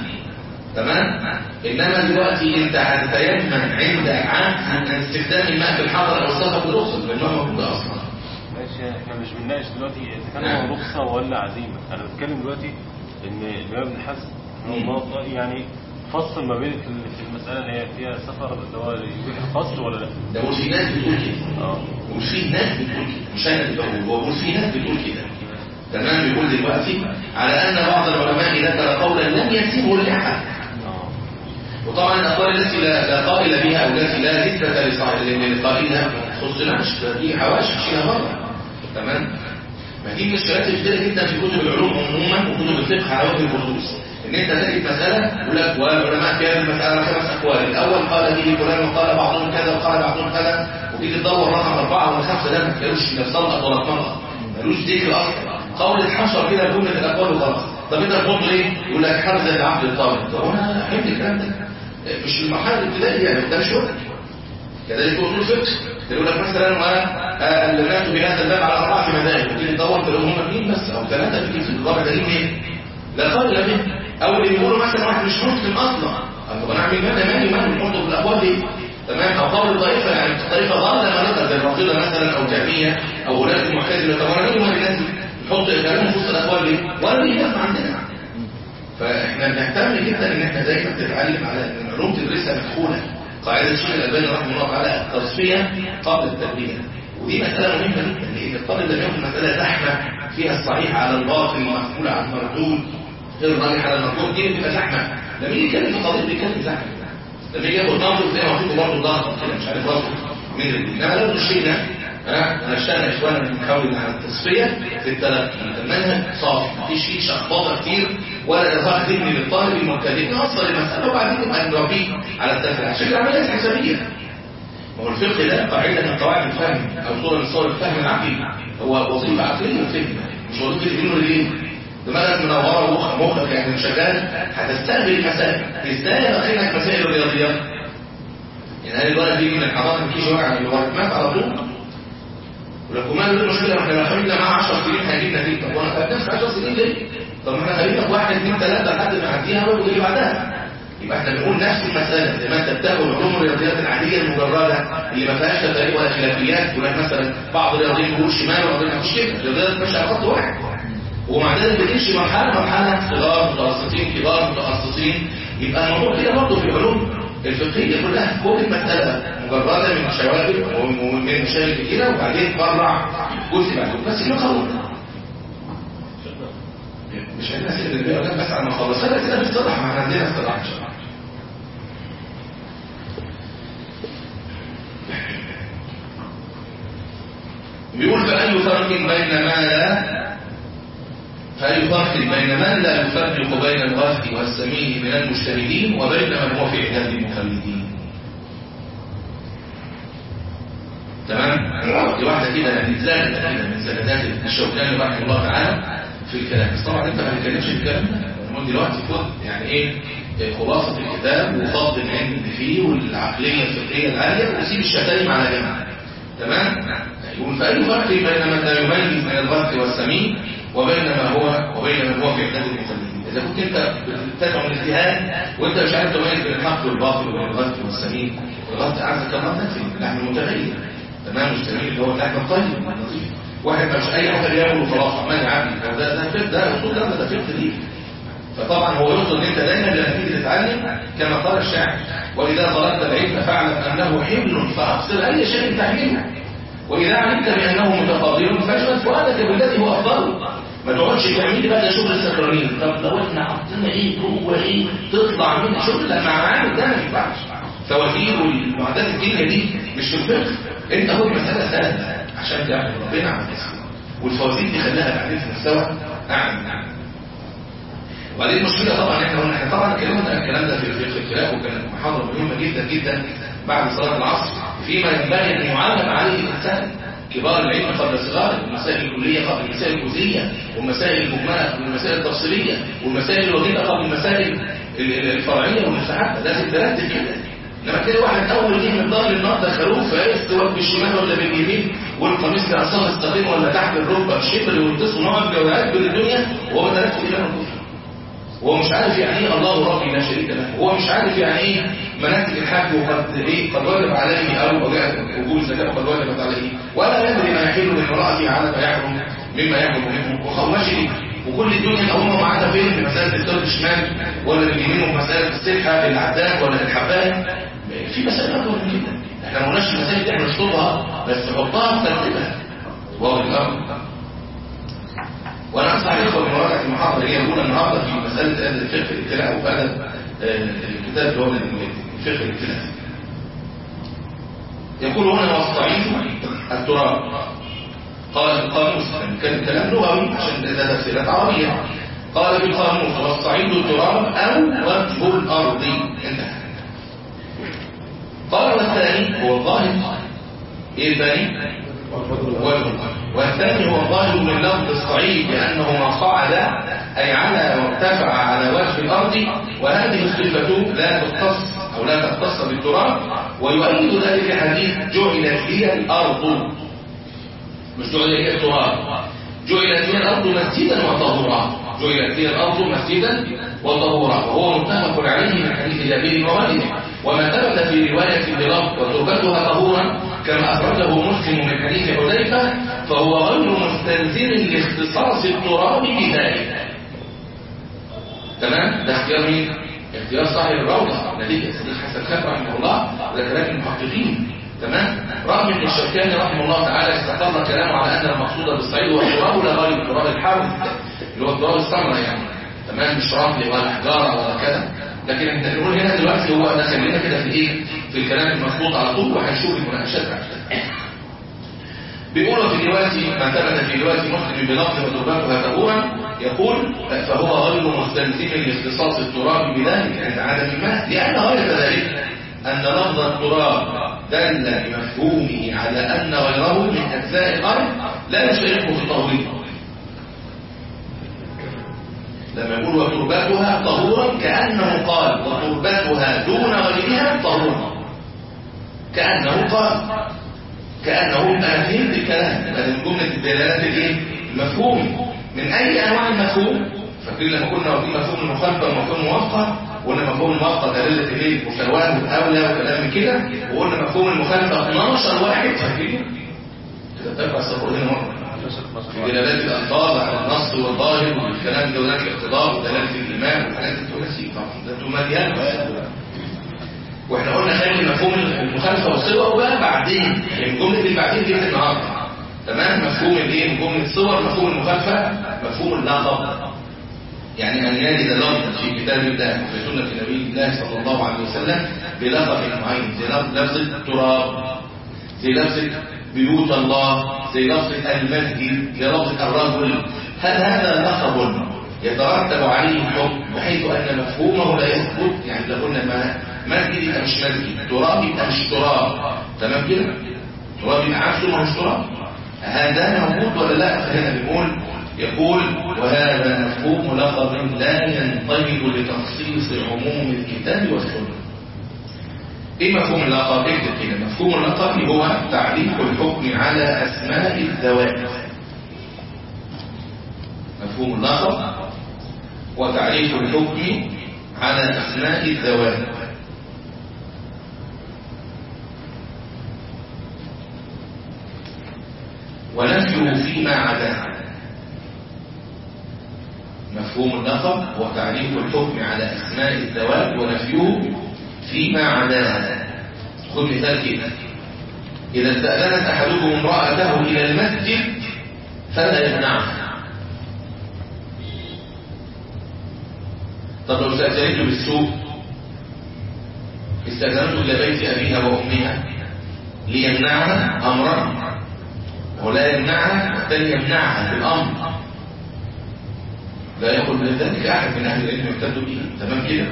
تمام انما دلوقتي انت هتتيمم عند عجز عن استخدام الماء في الحضر او السفر بالرخصة لانه موجود اصلا ماشي احنا مش بنناقش دلوقتي اذا كان نعم. هو رخصه ولا عزيمه انا بتكلم دلوقتي ان الامام ابن حزم مم. رحمه الله يعني فصل ما بين في ال- في المساله اللي هي فيها سفر اللي هو يبيح القصر ولا لا ده مش في ناس بتقول كده اه ومش في ناس بتقول كده مش انا اللي بقول هو مش في ناس بتقول كده تمام بيقول دلوقتي على ان بعض العلماء ذكر قولا لم يسيبه لاحد اه وطبعا الاقوال التي لا لا قائل بها او التي لا نسبه لصاحب لقائلها ما تخصناش ده دي حواشي شيلها بره تمام ما دي من الشغلات الكتيره جدا في كتب العلوم عموما وكتب الفقه على وجه الخصوص ان انت تجد مساله يقول لك والعلماء في هذه المساله خمس اقوال الاول قال به فلان وقال بعضهم كذا وقال بعضهم كذا وتيجي تدور رقم اربعه ولا خمسه ده ما تلاقيش لا صلت ولا اتمرأ ملوش ذكر اصلا قول اتحشر كده جمله الاقوال وخلاص طب انت تحط ايه يقول لك حرز العقل الطالب طب انا فهمت الكلام ده مش في المرحله الابتدائيه يعني ده مش وقت كذلك اصول الفقه يقول لك مثلا الناس بهذا الباب على اربعه مذاهب وتيجي تدور تلاقيهم هم اثنين بس او ثلاثه في في الرابع دليل ايه؟ لا قال به او اللي بيقولوا مثلا واحد مش مسلم اصلا طب انا اعمل ماذا مالي مالي نحطه في الابواب ليه؟ تمام او قول طائفه يعني طائفه ضاله مريضه زي الرافضه مثلا او جهميه او ولاة المعتزله طب انا مالي مال الناس دي؟ نحط كلامهم في وسط الاقوال ليه؟ ولا ليه لازمه عندنا فاحنا بنهتم جدا ان احنا دايما تتعلم على ان العلوم تدرسها مدخوله قاعده الشيخ الالباني رحمه الله تعالى التصفيه قبل التربيه ودي مساله مهمه جدا لان الطالب لما ياخد مساله زحمه فيها الصحيح على الباطل المقبول على المردود غير الراجح على المردود دي بتبقى زحمه لما يجي يتكلم في قضيه بيتكلم زحمه لما يجي ياخد نظر زي ما قلت برضه ضغط كده مش عارف راسه من الرجل انما لو مشينا ها انا اشتغل يا اخوانا بنحاول على التصفيه في التلقي المنهج صافي مفيش فيه شخبطه كتير ولا ارهاق ذهني للطالب المبتدئ نوصل المساله وبعدين نبقى نربيه على التفكير عشان كده عمليه حسابيه ما هو الفقه ده قاعده من قواعد الفهم او صوره من صور الفهم العقلي هو وظيفه عقليه وفهم مش وظيفه علم ليه دماغك منوره ومخك مخك يعني شغال هتستقبل المسائل ازاي داخلك مسائل الرياضيات يعني هل الولد بيجي من الحضانه ما فيش وجع من الولد مات على طول ولو كمان له مشكله احنا لو خلينا معاه 10 سنين هيجيب نتيجه طب وانا خدناش 10 سنين ليه؟ طب ما احنا خلينا في واحد اثنين ثلاثه لحد ما يعديها وياخد اللي بعدها يبقى احنا بنقول نفس المساله زي ما انت بتاخد علوم الرياضيات العاديه المجرده اللي ما فيهاش تفاريق ولا خلافيات يقول لك مثلا بعض الرياضيين بيقول شمال وبعض الرياضيين مش كده الرياضيات ماشيه على خط واحد ومع ذلك بتمشي مرحله مرحله صغار متوسطين كبار متخصصين يبقى الموضوع كده برضه في العلوم الفقهيه كلها كل مساله مجرده من شواغل ومن مشاكل كتيره وبعدين فرع جزء بعد جزء. بس له قانون مش عايزين اسئله البيئه بس على ما اخلص انا كده بصراحه ما احنا عندنا اصطلاح ان شاء الله بيقول فأي فرق بين ما لا فأي فرق بين من لا يفرق بين الغث والسمين من المجتهدين وبين من هو في إعداد المخلدين تمام؟ دي واحدة كده نتزالة كده من سندات الشوكاني رحمه الله تعالى في الكلام بس طبعا انت ما بتتكلمش في الكلام ده المهم دلوقتي خد يعني ايه خلاصة الكتاب وفضل العلم اللي فيه والعقلية الفقهية العالية وسيب الشتائم على جنب تمام؟ يقول فأي فرق بين من لا يميز من الغث والسمين وبين ما هو وبين من هو في اعداد المخلدين اذا كنت انت بتتبع من الاجتهاد وانت مش عارف تميز بين الحق والباطل وبين الغث والسمين الغث عز كما نفسي اللحم المتغير تمام السمين اللي هو اللحم الطيب النظيف واحد مش اي حاجه بياكل وخلاص عمال يعبي ده ده فقه ده اصول ده ده فقه دي فطبعا هو يقصد ان انت دايما لما تيجي تتعلم كما قال الشاعر واذا طلبت العلم فاعلم انه حمل فابصر اي شيء تحمله وإذا علمت بأنه متفاضل فاشغل فؤادك بالذي هو أفضل ما تقعدش تعمل بقى ده شغل السكرانين طب لو احنا حطينا ايه جوه ايه تطلع من شغل لا مع عامل ده ما ينفعش فواتير والمعدات الدنيا دي مش في الفقه انت هو المسألة سهلة عشان تعمل ربنا على الاسم والفواتير دي خلاها بعدين في مستوى اعلى نعم وبعدين المشكلة طبعا احنا قلنا احنا طبعا اتكلمنا عن الكلام ده في في الخلاف وكانت محاضرة مهمة جدا جدا بعد صلاة العصر فيما ينبغي ان يعلم عليه الانسان كبار العلم قبل الصغار والمسائل الكلية قبل المسائل الجزئية والمسائل المجملة والمسائل التفصيلية والمسائل الوظيفة قبل المسائل الفرعية والمستحبة لازم ترتب كده لما كده واحد اول جه من ظهر النار دخلوه فيستوى بالشمال ولا باليمين والقميص كأصلا استقيم ولا تحت الركبه الشبر ويلبسوا نوع جوهرات بالدنيا وهو درس في ايمان الكفر هو مش عارف يعني ايه الله ربي لا شريك له هو مش عارف يعني ايه مناسك الحج وقد ايه قد وجب عليه او وجوب الزكاه وقد وجبت عليه ولا يدري ما يحل من امراته على ما يحرم مما يحرم منه وخواشي وكل الدنيا الأمة معاها فين في مسألة الدرب الشمال ولا اليمين ومسألة السلحة للعداد ولا للحباية في مسائل أكبر من كده احنا ما قلناش المسائل دي احنا نشطبها بس نحطها في ترتيبها واضح الأمر وانا انصح الاخوه من مراجعه المحاضره هي الاولى النهارده في مساله ادب الفقه الابتلاء وادب الكتاب اللي هو الفقه الابتلاء يقول هنا والصعيد التراب قال في القاموس كان كلام لغوي عشان ده تفسيرات عربيه قال في القاموس والصعيد التراب او وجه الارض انتهى قال والثاني هو الظاهر ايه الثاني وجه والثاني هو الظاهر من لفظ الصعيد لأنه ما صعد أي على وارتفع على وجه الأرض وهذه الصفة لا تختص أو لا تختص بالتراب ويؤيد ذلك حديث جعلت لي الأرض مش جعلت لي التراب جعلت لي الأرض مسجدا وطهورا جعلت لي الأرض مسجدا وطهورا وهو متفق عليه من حديث جابر وغيره وما ثبت في رواية بلفظ وتربتها طهورا كما أخرجه مسلم من حديث حذيفة فهو غير مستلزم لاختصاص التراب بذلك تمام ده اختيار مين؟ اختيار صاحب الروضة نتيجة صديق حسن خان رحمه الله وده كلام المحققين تمام رغم ان الشوكاني رحمه الله تعالى استقر كلامه على ان المقصود بالصعيد هو التراب لا غير التراب الحرب اللي هو التراب السمراء يعني تمام مش رمل ولا حجاره ولا كذا لكن احنا بنقول هنا دلوقتي هو ده خلينا كده في ايه في الكلام المخطوط على طول وهنشوف المناقشات بعد كده بيقولوا في روايه ما ثبت في روايه مسلم بلفظ وتربتها طهورا يقول فهو غير مستلزم لاختصاص التراب بذلك عند عدم الماء لان غايه ذلك ان لفظ التراب دل بمفهومه على ان غيره من اجزاء الارض لا يشاركه في التهويل لما يقول وتربتها طهورا كأنه قال وتربتها دون غيرها طهورا كأنه قال كأنه أنا فهمت الكلام هذا من جملة الدلالات الايه المفهوم من أي أنواع المفهوم فاكرين لما كنا واخدين مفهوم المخالفة ومفهوم الموافقة وقلنا مفهوم الموافقة دلالة الايه المساواة والأولى وكلام من كده وقلنا مفهوم المخالفة 12 واحد فاكرين كده بتقرأ الصفر هنا مرة في دلالات الألفاظ على النص والظاهر والكلام دلالات الاقتضاء ودلالة الإيمان والحاجات الثلاثية طبعا ده انتوا مليان بقى واحنا قلنا خلي مفهوم المخالفه والصور بقى بعدين يعني جمله اللي بعدين دي النهارده تمام مفهوم الايه جمله الصور مفهوم المخالفه مفهوم اللقب يعني ان يجد لفظا في كتاب الله وفي سنه نبي الله صلى الله عليه وسلم بلقب معين زي لفظ التراب زي لفظ بيوت الله زي لفظ المسجد زي لفظ الرجل هل هذا لقب يترتب عليه الحكم بحيث ان مفهومه لا يثبت يعني لو قلنا ما مسجد يبقى مش مسجد تراب يبقى مش تراب تمام كده تراب يبقى عكسه ما هوش تراب هذا موجود ولا لا فهنا بنقول يقول وهذا مفهوم لقب لا ينطبق لتخصيص عموم الكتاب والسنه ايه مفهوم اللقب اكتب كده مفهوم اللقب هو تعليق الحكم على اسماء الذوات مفهوم اللقب وتعريف الحكم على أسماء الذوات ونفيه فيما عداه مفهوم اللقب وتعريف الحكم على أسماء الذوات ونفيه فيما عداها خذ مثال كده إذا استأذنت أحدكم امرأته إلى المسجد فلا يمنعها طب لو استأذنته بالسوق استأذنته إلى بيت أبيها وأمها ليمنعها أمرا ولا يمنعها والثاني يمنعها بالأمر لا يقول لذلك أحد من أهل العلم يمتد به تمام كده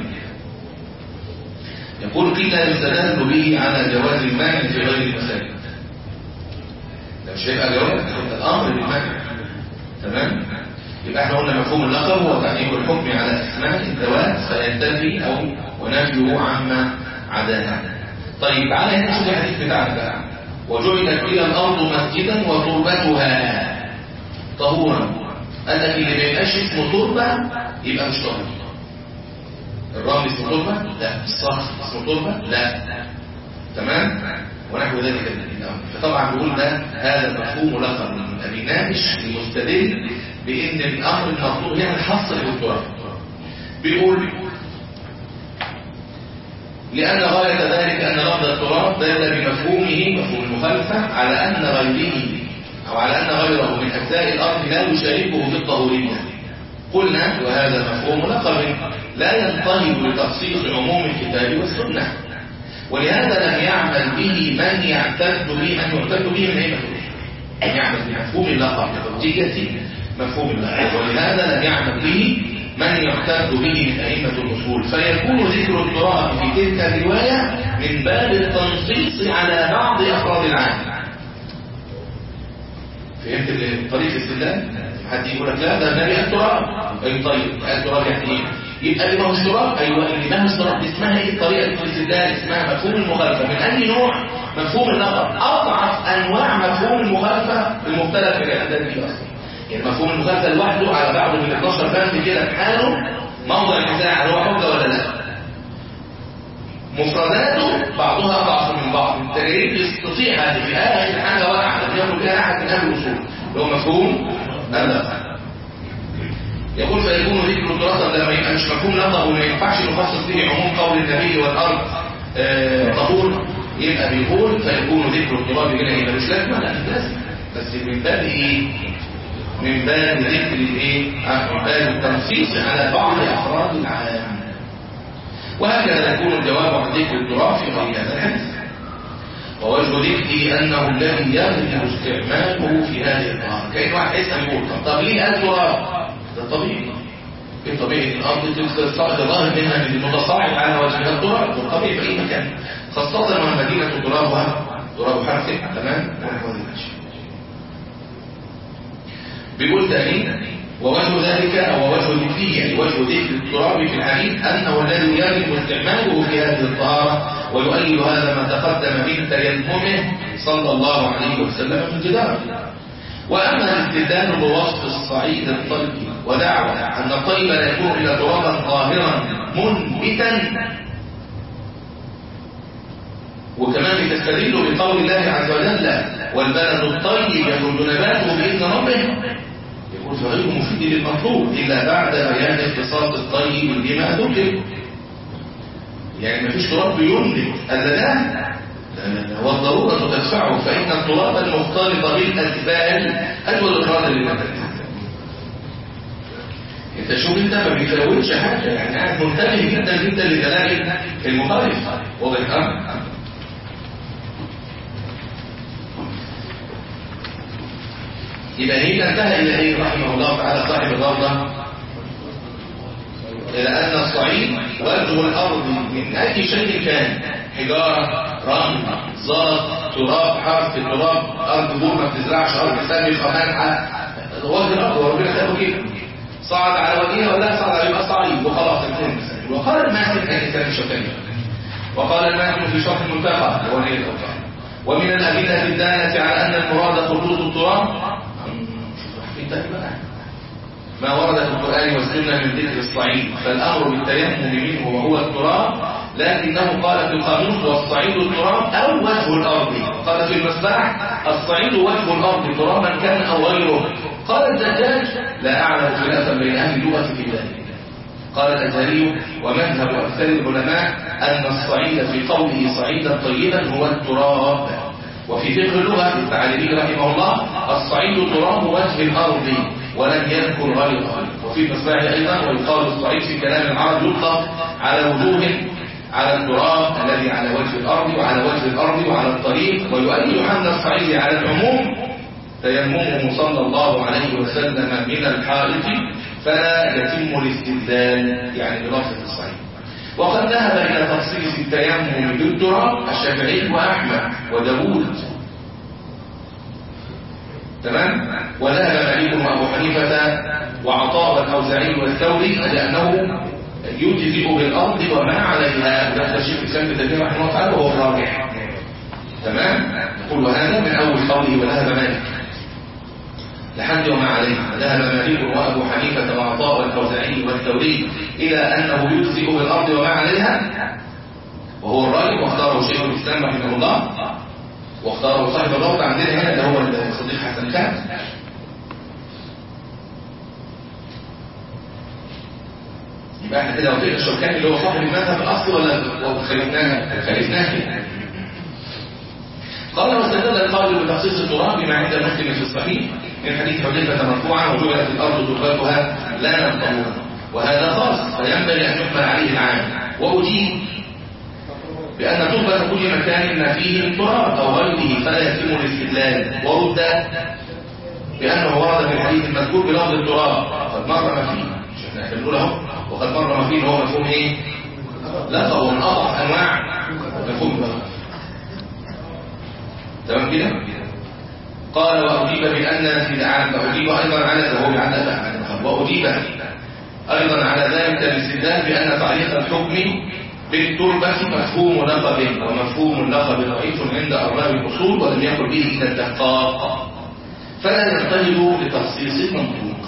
يقول قيل يستدل به على جواز المانع في غير المساجد ده مش هيبقى جواز هيبقى الأمر بالمانع تمام يبقى احنا قلنا مفهوم اللقب هو تعليق الحكم على اسماء الذوات فينتفي او ونفيه عما عداها طيب تعالى هنا نشوف الحديث بتاعنا بقى وجعلت لي الارض مسجدا وتربتها طهورا قال لك اللي ما يبقاش اسمه تربه يبقى مش طهور الرمل اسمه تربه لا الصخر اسمه تربه لا تمام ونحو ذلك من الامر فطبعا بيقول ده هذا مفهوم لقب من ابي ناقش المستدل بان الامر المطلوب هنا الحصر للتراب بيقول لأن غاية ذلك أن لفظ التراب دل بمفهومه مفهوم المخالفة على أن غيره أو على أن غيره من أجزاء الأرض لا يشاركه في الطهورية قلنا وهذا مفهوم لقب لا ينطلب لتخصيص عموم الكتاب والسنة ولهذا لم يعمل به من يعتد به من يعتد به من أئمة أن يعمل بمفهوم اللقب لتوجيه مفهوم اللقب ولهذا لم يعمل به من يعتد به من أئمة الأصول فيكون ذكر التراب في تلك الرواية من باب التنصيص على بعض أفراد العام فهمت طريق الاستدلال؟ حد يقول لك لا ده النبي التراب اي طيب التراب يعني ايه؟ يبقى اللي ما هوش تراب ايوه اللي ما هوش تراب اسمها ايه الطريقه الاستدلال اسمها مفهوم المخالفه من اي نوع؟ مفهوم اللقب اضعف انواع مفهوم المخالفه المختلف في الاعداد دي اصلا يعني مفهوم المخالفه لوحده على بعضه من 12 بند كده بحاله موضع النزاع هل هو حجه ولا لا؟ مفرداته بعضها اضعف من بعض التجارب تستطيع هذه في اخر حاجه واحده لم يقل بها احد من اهل الاصول اللي هو مفهوم اللقب يقول فيكون ذكر الدراسة لما يبقى مش مفهوم لقب وما ينفعش نخصص به عموم قول النبي والأرض آه طهور يبقى بيقول فيكون ذكر التراب هنا يبقى مش لازمة لا مش لازمة بس من باب ايه؟ من باب ذكر الايه؟ من باب التنصيص على بعض أفراد العام وهكذا يكون الجواب عن ذكر التراب في غير هذا الحديث ووجه ذكري أنه الذي يغلب استعماله في هذه الطهارة كأن واحد يسأل يقول طب ليه قال تراب؟ ده طبيعي في طبيعة الأرض تلك ظاهر منها من المتصاعد على وجهها التراب والطبيعي في أي مكان خاصة والمدينة ترابها تراب حرف تمام ونحو ذلك بيقول تاني ووجه ذلك أو وجه فيه يعني وجه ذكر التراب في الحديث أنه الذي يجب استعماله في هذه الطهارة ويؤيد هذا ما تقدم من تيممه صلى الله عليه وسلم في الجدار وأما الاستدلال بوصف الصعيد الطيب ودعوة أن الطيب لا يكون إلا ترابا طاهرا منبتا وكمان بتستدل بقول الله عز وجل والبلد الطيب يخرج نباته بإذن ربه يكون غير مفيد للمطلوب إلا بعد بيان اختصاص الطيب بما ذكر يعني مفيش تراب بينبت أبدا والضرورة تدفعه فإن التراب المختلط بالأسبال أجود الإرادة للنبات انت شوف انت ما بيفوتش حاجة يعني قاعد منتبه جدا جدا لدلائل المخالف واضح اه يبقى هنا انتهى الى ايه رحمه الله تعالى صاحب الروضه الى ان الصعيد وجه الارض من اي شيء كان حجاره رمل زلط تراب حرف تراب ارض بور ما بتزرعش ارض سامي خمانحه وجه الارض وربنا خلقه كده صعد على وجهها ولا صعد على يبقى صعيد وخلاص انتهى المسائل وقال الماهر كان الشوكاني وقال الماهر في شرح المنتقى هو نيل الاوطان ومن الادله الداله على ان المراد خلود التراب ما ورد في القرآن والسنة من ذكر الصعيد فالأمر بالتيمم منه وهو التراب لكنه قال في القانون والصعيد التراب أو وجه الأرض قال في المصباح الصعيد وجه الأرض ترابا كان أو غيره قال الزجاج لا أعلم خلافا بين أهل اللغة في ذلك قال الأزهري ومذهب أكثر العلماء أن الصعيد في قوله صعيدا طيبا هو التراب وفي فقه اللغة التعليمي رحمه الله الصعيد تراب وجه الأرض ولم يذكر غيره وفي المصباح أيضا ويقال الصعيد في كلام العرب يطلق على وجوه على التراب الذي على وجه الأرض وعلى وجه الأرض وعلى الطريق ويؤيد حمل الصعيد على العموم تيممه صلى الله عليه وسلم من الحائط فلا يتم الاستدلال يعني بلفظ الصعيد وقد ذهب إلى تخصيص التيمم بالتراب الشافعي وأحمد وداوود تمام وذهب مالك وابو حنيفه وعطاء الاوزاعي والثوري لانه يجزئ بالارض وما عليها ده الشيخ الاسلام ابن تيميه رحمه الله تعالى وهو الراجح تمام يقول وهذا من اول قوله وذهب مالك لحد وما عليه ذهب مالك وابو حنيفه وعطاء والاوزاعي والثوري الى انه يجزئ بالارض وما عليها وهو الراجح واختاره شيخ الاسلام رحمه الله واختاره صاحب الروضة عندنا هنا اللي هو الصديق حسن خان يبقى احنا كده وفينا الشركاني اللي هو صاحب المذهب الاصلي ولا خلفناه خلفناه قال واستدل القول بتخصيص التراب بما عند مسلم في الصحيح من حديث حذيفه مرفوعا وجعلت الارض ترابها لا نطهورا وهذا خاص فينبغي ان يحمل عليه العام واجيب بأن تربة كل مكان ما فيه من تراب أو غيره فلا يتم الاستدلال ورد بأنه ورد في الحديث المذكور بلفظ التراب قد مر ما فيه مش احنا بنقول اهو وقد مر ما فيه هو مفهوم ايه؟ لا هو من أضعف أنواع مفهوم اللغة تمام كده؟ قال وأجيب بأن في العام وأجيب أيضا على وهو بيعلق وأجيب أيضا على ذلك الاستدلال بأن تعليق الحكم بالتربة مفهوم لقب ومفهوم اللقب ضعيف عند أرباب الأصول ولم يكن به إلا الدقاق فلا ينتهي لتخصيص المنطوق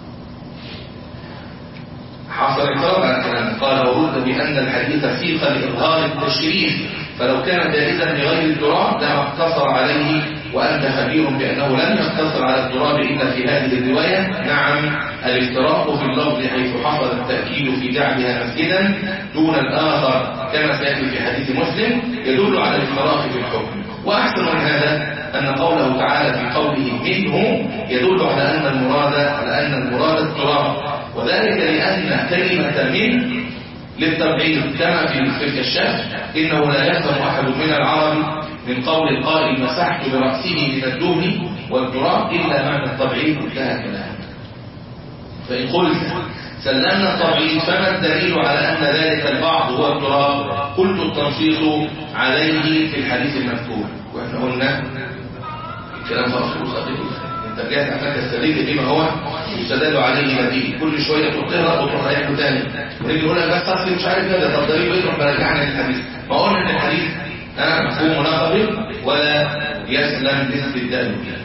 حصل اعتراض على الكلام قال ورد بأن الحديث سيق لإظهار التشريف فلو كان جائزا لغير التراب لما اقتصر عليه وأنت خبير بأنه لم يقتصر على التراب إلا في هذه الرواية نعم الافتراق في اللفظ حيث حصل التأكيد في جعلها مسجدا دون الآخر كما سيأتي في حديث مسلم يدل على الافتراق في الحكم وأحسن من هذا أن قوله تعالى في قوله منه يدل على أن المراد على أن المراد التراب وذلك لأن كلمة من للتبعيد كما في في الكشاف إنه لا يفهم أحد من العرب من قول القائل مسحت برأسه من الدهن والتراب إلا معنى التبعيد انتهى كلام فإن قلت سلمنا التبعيد فما الدليل على أن ذلك البعض هو التراب قلت التنصيص عليه في الحديث المذكور وإحنا قلنا الكلام خلاص انت رجعت عشان تستدل بما هو يستدل عليه بديل كل شويه تقرا وتروح رايح له تاني ونيجي نقول لك بس اصل مش عارف كده طب ده ليه بيروح مرجعنا للحديث ما قلنا ان الحديث ها مفهوم مناقض ولا يسلم باستبدال به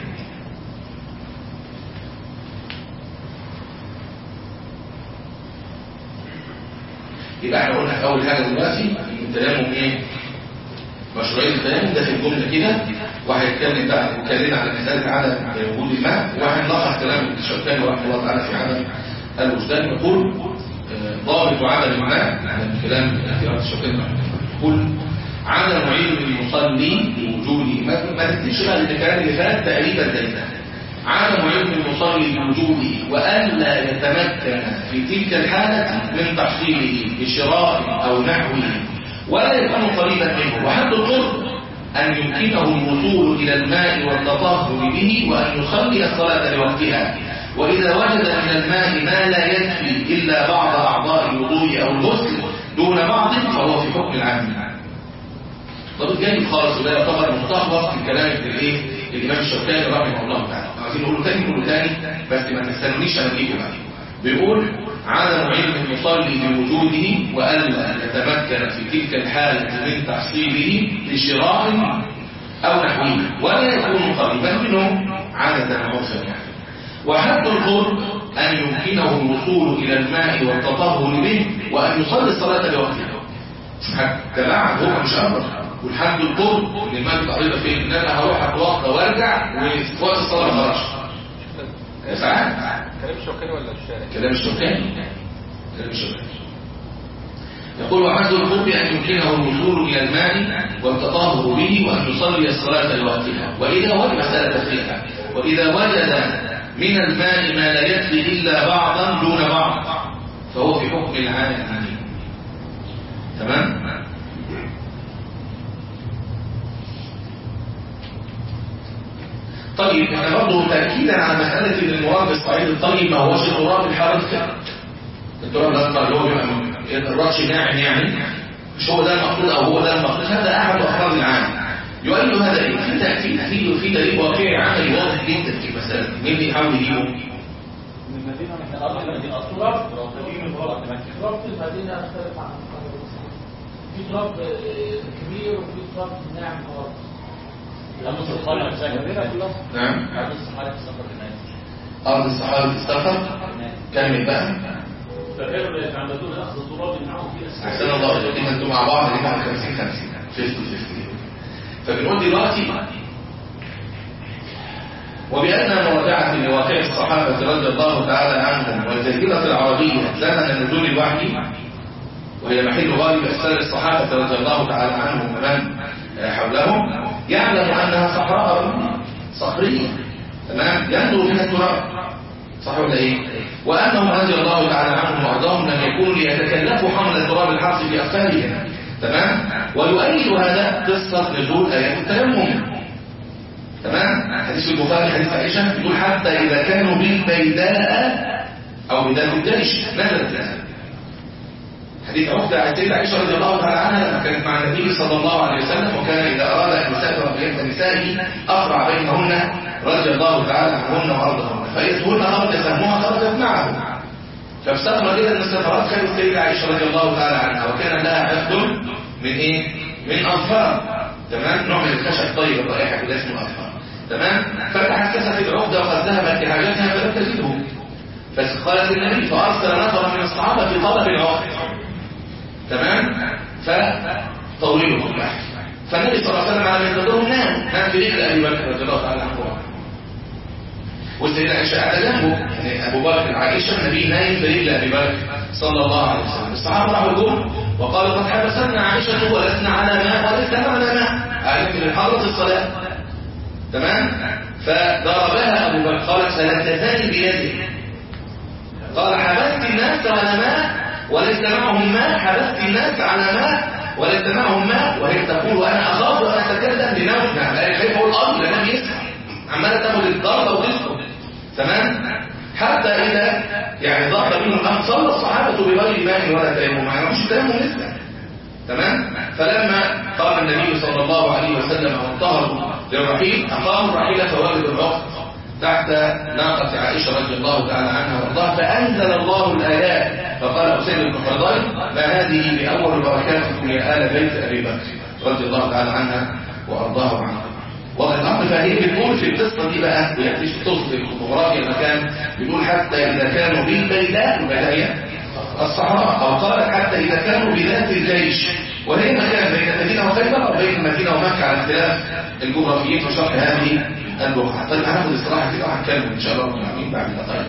يبقى احنا قلنا في اول حاجه دلوقتي التيمم ايه مشروعيه التيمم ده في الجمله كده وهيتكلم بقى اتكلمنا على مساله عدم وجود الماء وهنلخص كلام ابن الشوكاني رحمه الله تعالى في عدم الوجدان يقول آه، ضابط عدم الماء من كلام اختيارات الشوكاني رحمه الله يقول عدم علم المصلي بوجوده ما ما تكتبش بقى الكلام اللي فات تقريبا زي ده عدم علم المصلي بوجوده والا يتمكن في تلك الحاله من تحصيله بشراء او نحوه ولا يكون قريبا منه وحد القرب أن يمكنه الوصول إلى الماء والتطهر به وأن يصلي الصلاة لوقتها وإذا وجد من الماء ما لا يكفي إلا بعض أعضاء الوضوء أو الغسل دون بعض فهو في حكم العام طب جاي خالص وده يعتبر مستخلص في كلام الايه الامام الشوكاني رحمه الله تعالى عايزين نقوله تاني نقوله تاني بس ما تستنونيش انا اجيبه بعد بيقول عدم علم المصلي بوجوده والا يتمكن في تلك الحاله من تحصيله لشراء او نحوه ولا يكون قريبا منه عاده عرفا يعني وحد القرب ان يمكنه الوصول الى الماء والتطهر به وان يصلي الصلاه لوقتها حتى بعد هو مش امر والحد القرب ان الماء تقريبا فين ان انا هروح اتوضى وارجع وفي وقت الصلاه ما خرجش ساعات كلام الشوكاني ولا الشارع كلام الشوكاني كلام الشوكاني يقول وحد القرب أن يمكنه الوصول إلى الماء والتطهر به وأن يصلي الصلاة لوقتها وإذا وجد مسألة فيها وإذا وجد من الماء ما لا يكفي إلا بعضا دون بعض فهو في حكم العام تمام طيب احنا برضه تأكيدا على مسألة ان المراد بالصعيد الطيب ما هوش التراب الحارث التراب الأصفر اللي هو بيبقى الرش ناعم يعني مش هو ده المقصود او هو ده المقصود هذا احد افراد العام يؤيد هذا ايه؟ في تأكيد في في دليل واقعي عملي واضح جدا في المسألة مين بيحاول يجيبه؟ التراب تراب في المدينة يختلف عن القاهرة في تراب آه، كبير وفي تراب ناعم خالص لمس الخلق كلها نعم لمس الصحابة في السفر هناك أرض الصحابة السفر كمل بقى فغير يتعمدون أخذ تراب معهم في أحسن الله إليكم أنتم مع بعض اللي بعد 50 50 50 50 فبنقول دلوقتي وبأن مراجعة لواقع الصحابة رضي الله تعالى عنهم والجزيرة العربية زمن نزول الوحي وهي محل غالب أسفار الصحابة رضي الله تعالى عنهم ومن حولهم يعلم أنها صحراء صخرية تمام ينظر منها التراب صح ولا ايه وانهم رضي الله تعالى عنهم وارضاهم لم يكونوا ليتكلفوا حمل تراب الحرث في افكارهم تمام ويؤيد هذا قصه نزول ايات التيمم تمام حديث البخاري حديث عائشه يقول حتى اذا كانوا بالبيداء او بدايه الجيش نزلت حديث أختها السيدة عائشة رضي الله تعالى عنها لما كانت مع النبي صلى الله عليه وسلم وكان إذا أراد أن يسافر بين نسائه أقرع بينهن رضي الله تعالى عنهن وأرضهن فإذهن خرج سهمها خرجت معه فافتقر إلى المسافرات خير السيدة عائشة رضي الله تعالى عنها وكان لها حفظ من إيه؟ من أنفار تمام نوع من الخشب طيب الرائحة كده اسمه أنفار تمام فتحسست العقدة وقد ذهبت لحاجتها فلم تجده فقالت النبي فأرسل نفر من الصحابة في طلب العقد تمام فطولوا البحث فالنبي صلى الله عليه وسلم على ينتظرهم نام نام في رجل ابي بكر رضي الله تعالى عنه والسيدة عائشة قاعدة جنبه يعني ابو بكر عائشة النبي نايم في رجل ابي بكر صلى الله عليه وسلم الصحابة راحوا جم وقالوا قد حبستنا عائشة ولسنا على ماء ولسنا على ماء قاعدين في حضرة الصلاة تمام فضربها ابو بكر قالت فلتتاني بيده قال حبست الناس على ماء وليس معهم ماء حبست الناس على ماء وليس معهم ماء وهي تقول وانا اخاف ان اتكلم لنوم نعم لا خايف اقول الارض لانها بيسمع عماله تاخد الضربه وتسكت تمام حتى اذا يعني ضرب منهم الامر صلى الصحابه بغير ماء ولا تيمم ما يعرفوش التيمم لسه تمام فلما قام النبي صلى الله عليه وسلم وانتهروا للرحيل اقاموا الرحيل فوجد العقد تحت ناقة عائشة رضي الله تعالى عنها وارضاها فأنزل الله الآيات فقال حسين بن حضير ما هذه بأول بركاتكم يا آل بيت أبي بكر رضي الله تعالى عنها وارضاها وعنها واضح الامر فهي بتقول في القصه دي بقى وهي مش توصف الجغرافيا المكان بتقول حتى اذا كانوا بالبيداء البدايه الصحراء او قالت حتى اذا كانوا بذات الجيش وهي مكان بين المدينه وخيبر او بين المدينه ومكه على اختلاف الجغرافيين في شرح هذه البقعه طيب هناخد استراحه كده وهنكمل ان شاء الله رب العالمين بعد دقائق